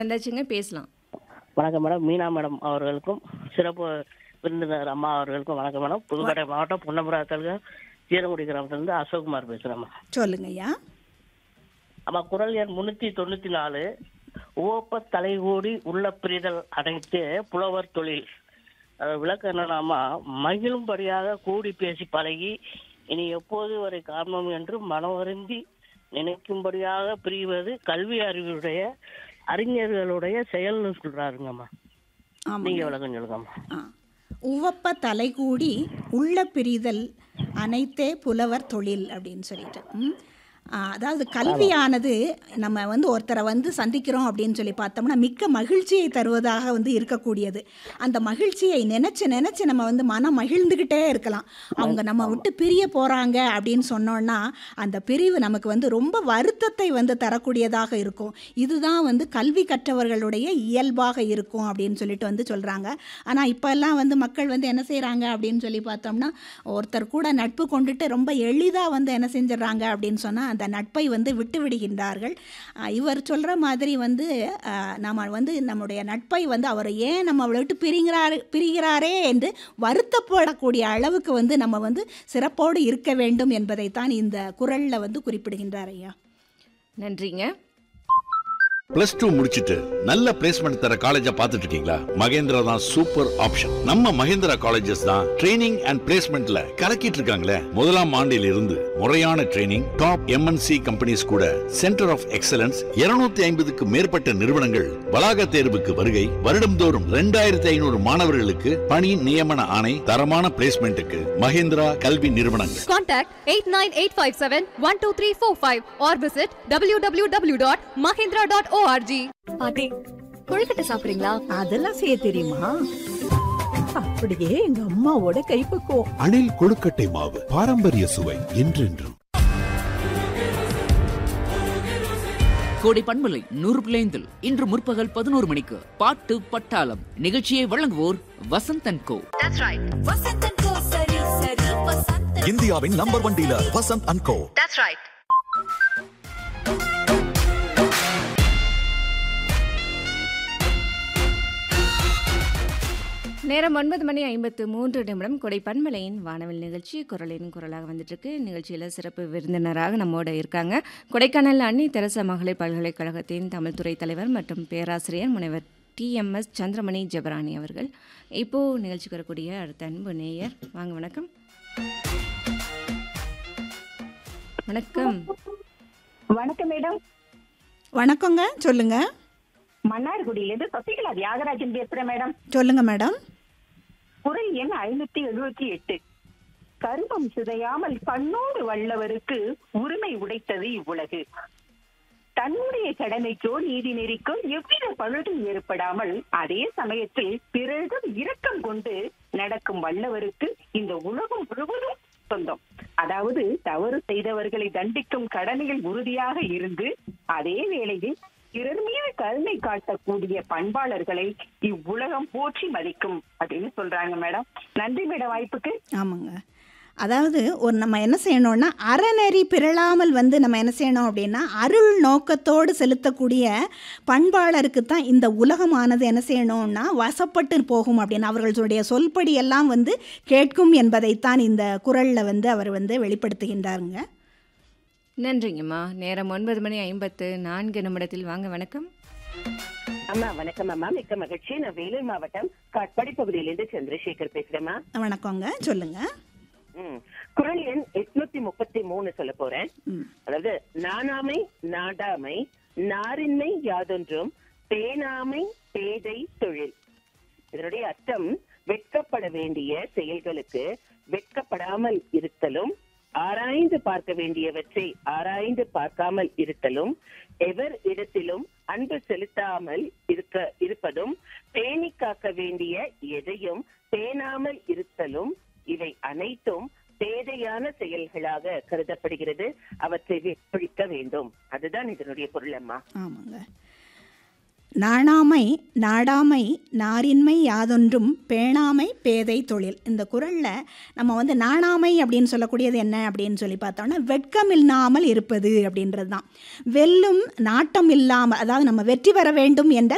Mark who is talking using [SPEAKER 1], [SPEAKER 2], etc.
[SPEAKER 1] வந்தாச்சுங்க பேசலாம்
[SPEAKER 2] வணக்கம் மேடம் மீனா மேடம் அவர்களுக்கும் சிறப்பு விருந்தினர் அம்மா அவர்களுக்கும் வணக்கம் மேடம் புதுக்கோட்டை மாவட்டம் புன்னபுரத்தில் சீரங்குடி கிராமத்திலிருந்து அசோக்குமார் பேசுகிறேன்
[SPEAKER 3] சொல்லுங்க ஐயா
[SPEAKER 2] அம்மா குரல் எண் முன்னூத்தி தொண்ணூத்தி நாலு ஓப்ப தலைகூடி உள்ள பிரிதல் அனைத்து புலவர் தொழில் அது விளக்கம் என்னன்னாமா மகிழும்படியாக கூடி பேசி பழகி இனி எப்போது வரை காரணம் என்று மனவருந்தி நினைக்கும்படியாக பிரிவது கல்வி அறிவுடைய அறிஞர்களுடைய செயல்னு சொல்றாருங்கம்மா
[SPEAKER 3] ஆமாங்க
[SPEAKER 2] நீங்க விளக்கம் சொல்லுங்கம்மா
[SPEAKER 3] ஆ. உவப்ப தலைகூடி உள்ள பிரிதல் அனைத்தே புலவர் தொழில் அப்படின்னு சொல்லிட்டு ம். ஆ, அதாவது கல்வியானது நம்ம வந்து ஒருத்தரை வந்து சந்திக்கிறோம் அப்படின்னு சொல்லி பார்த்தோம்னா மிக்க மகிழ்ச்சியை தருவதாக வந்து இருக்கக்கூடியது அந்த மகிழ்ச்சியை நினச்சி நினச்சி நம்ம வந்து மனம் மகிழ்ந்துக்கிட்டே இருக்கலாம் அவங்க நம்ம விட்டு பிரிய போகிறாங்க அப்படின்னு சொன்னோன்னா அந்த பிரிவு நமக்கு வந்து ரொம்ப வருத்தத்தை வந்து தரக்கூடியதாக இருக்கும் இதுதான் வந்து கல்வி கற்றவர்களுடைய இயல்பாக இருக்கும் அப்படின்னு சொல்லிட்டு வந்து சொல்கிறாங்க ஆனால் இப்போல்லாம் வந்து மக்கள் வந்து என்ன செய்கிறாங்க அப்படின்னு சொல்லி பார்த்தோம்னா ஒருத்தர் கூட நட்பு கொண்டுட்டு ரொம்ப எளிதாக வந்து என்ன செஞ்சிடறாங்க அப்படின்னு சொன்னால் அந்த நட்பை வந்து விட்டு விடுகின்றார்கள் அஹ் இவர் சொல்கிற மாதிரி வந்து அஹ், நம்ம வந்து நம்முடைய நட்பை வந்து அவர் ஏன் நம்ம அவளை விட்டு பிரிகிறாரு பிரிகிறாரே என்று வருத்தப்படக்கூடிய அளவுக்கு வந்து நம்ம வந்து சிறப்போடு இருக்க வேண்டும் என்பதைத்தான் இந்த குரலில் வந்து குறிப்பிடுகின்றார் ஐயா
[SPEAKER 1] நன்றிங்க
[SPEAKER 4] பிளஸ் டூ முடிச்சிட்டு நல்ல பிளேஸ்மெண்ட் தர காலேஜா பார்த்துட்டு இருக்கீங்களா மகேந்திரா தான் சூப்பர் ஆப்ஷன் நம்ம மகேந்திரா காலேஜஸ் தான் ட்ரைனிங் அண்ட் பிளேஸ்மெண்ட்ல கலக்கிட்டு இருக்காங்களே முதலாம் ஆண்டில் இருந்து முறையான ட்ரைனிங் டாப் எம்என்சி கம்பெனிஸ் கூட சென்டர் ஆஃப் எக்ஸலன்ஸ் 250 ஐம்பதுக்கு மேற்பட்ட நிறுவனங்கள் வளாக தேர்வுக்கு வருகை வருடம்தோறும் ரெண்டாயிரத்தி ஐநூறு மாணவர்களுக்கு பணி நியமன ஆணை தரமான பிளேஸ்மெண்ட்டுக்கு மகேந்திரா கல்வி நிறுவனங்கள்
[SPEAKER 5] Contact 89857-12345 or visit www.mahindra.org. பாட்டி கொழுக்கட்டை சாப்பிடுறீங்களா
[SPEAKER 6] அதெல்லாம் செய்ய தெரியுமா அப்படியே எங்க அம்மாவோட கைப்பக்குவம்
[SPEAKER 7] அணில் கொழுக்கட்டை மாவு பாரம்பரிய சுவை என்றென்றும்
[SPEAKER 8] கோடை பண்பலை நூறு பிள்ளைந்தில் இன்று முற்பகல் பதினோரு மணிக்கு பாட்டு பட்டாளம் நிகழ்ச்சியை வழங்குவோர் வசந்தன் கோ
[SPEAKER 9] இந்தியாவின் number one dealer Vasanth and Co
[SPEAKER 1] நேரம் ஒன்பது மணி ஐம்பத்து மூன்று நிமிடம் கொடை பன்மலையின் வானவில் நிகழ்ச்சி குரலின் குரலாக வந்துட்டு இருக்கு நிகழ்ச்சியில் சிறப்பு விருந்தினராக நம்மோட இருக்காங்க கொடைக்கானல் அன்னி தெரசா மகளிர் பல்கலைக்கழகத்தின் தமிழ்துறை தலைவர் மற்றும் பேராசிரியர் முனைவர் டிஎம்எஸ் சந்திரமணி ஜெபராணி அவர்கள் இப்போ நிகழ்ச்சிக்கு வரக்கூடிய அடுத்த அன்பு நேயர் வாங்க வணக்கம் வணக்கம்
[SPEAKER 10] வணக்கம் மேடம்
[SPEAKER 3] வணக்கங்க சொல்லுங்க
[SPEAKER 10] மன்னார்குடியிலிருந்து சசிகலா தியாகராஜன் பேசுறேன் மேடம்
[SPEAKER 3] சொல்லுங்க மேடம்
[SPEAKER 10] குரல் எண் ஐநூத்தி எழுபத்தி எட்டு கருமம் சிதையாமல் கண்ணோடு வல்லவருக்கு உரிமை உடைத்தது இவ்வுலகு தன்னுடைய கடமைக்கோ நீதி நெறிக்கோ எவ்வித பழுதும் ஏற்படாமல் அதே சமயத்தில் பிறரிடம் இரக்கம் கொண்டு நடக்கும் வல்லவருக்கு இந்த உலகம் முழுவதும் சொந்தம் அதாவது தவறு செய்தவர்களை தண்டிக்கும் கடமையில் உறுதியாக இருந்து அதே வேளையில் பிறர் மீது கருணை காட்டக்கூடிய பண்பாளர்களை இவ்வுலகம் போற்றி மதிக்கும் அப்படின்னு சொல்றாங்க மேடம் நன்றி மேடம் வாய்ப்புக்கு
[SPEAKER 3] ஆமாங்க அதாவது ஒரு நம்ம என்ன செய்யணும்னா அறநெறி பிறழாமல் வந்து நம்ம என்ன செய்யணும் அப்படின்னா அருள் நோக்கத்தோடு செலுத்தக்கூடிய பண்பாளருக்கு தான் இந்த உலகமானது என்ன செய்யணும்னா வசப்பட்டு போகும் அப்படின்னு அவர்களுடைய சொல்படி எல்லாம் வந்து கேட்கும் என்பதைத்தான் இந்த குரலில் வந்து அவர் வந்து வெளிப்படுத்துகின்றாருங்க
[SPEAKER 1] நன்றிங்கம்மா நேரம் ஒன்பது மணி ஐம்பத்து நான்கு நிமிடத்தில் வாங்க வணக்கம்
[SPEAKER 11] அம்மா வணக்கம் அம்மா மிக்க மகிழ்ச்சி நான் வேலூர் மாவட்டம் காட்பாடி பகுதியிலிருந்து சந்திரசேகர் பேசுறேம்மா
[SPEAKER 3] வணக்கங்க சொல்லுங்க
[SPEAKER 11] ம். குரல் எண் எட்நூத்தி முப்பத்தி மூணு சொல்ல போறேன்
[SPEAKER 3] ம்.
[SPEAKER 11] அதாவது நாணாமை நாடாமை நாரின்மை யாதொன்றும் பேணாமை பேதை தொழில் இதனுடைய அர்த்தம் வெட்கப்பட வேண்டிய செயல்களுக்கு வெட்கப்படாமல் இருத்தலும் ஆராய்ந்து பார்க்க வேண்டியவற்றை ஆராய்ந்து பார்க்காமல் இருத்தலும் எவர் இடத்திலும் அன்பு செலுத்தாமல் இருக்க இருப்பதும் பேணி காக்க வேண்டிய எதையும் பேணாமல் இருத்தலும் இவை அனைத்தும் பேதையான செயல்களாக கருதப்படுகிறது அவற்றை வெற்றிக்க வேண்டும் அதுதான் இதனுடைய பொருள் அம்மா
[SPEAKER 3] ஆமாங்க நாணாமை நாடாமை நாரின்மை யாதொன்றும் பேணாமை பேதை தொழில் இந்த குரலில் நம்ம வந்து நாணாமை அப்படின்னு சொல்லக்கூடியது என்ன அப்படின்னு சொல்லி பார்த்தோம்னா வெட்கம் இல்லாமல் இருப்பது அப்படின்றது தான் வெல்லும் நாட்டம் இல்லாமல் அதாவது நம்ம வெற்றி பெற வேண்டும் என்ற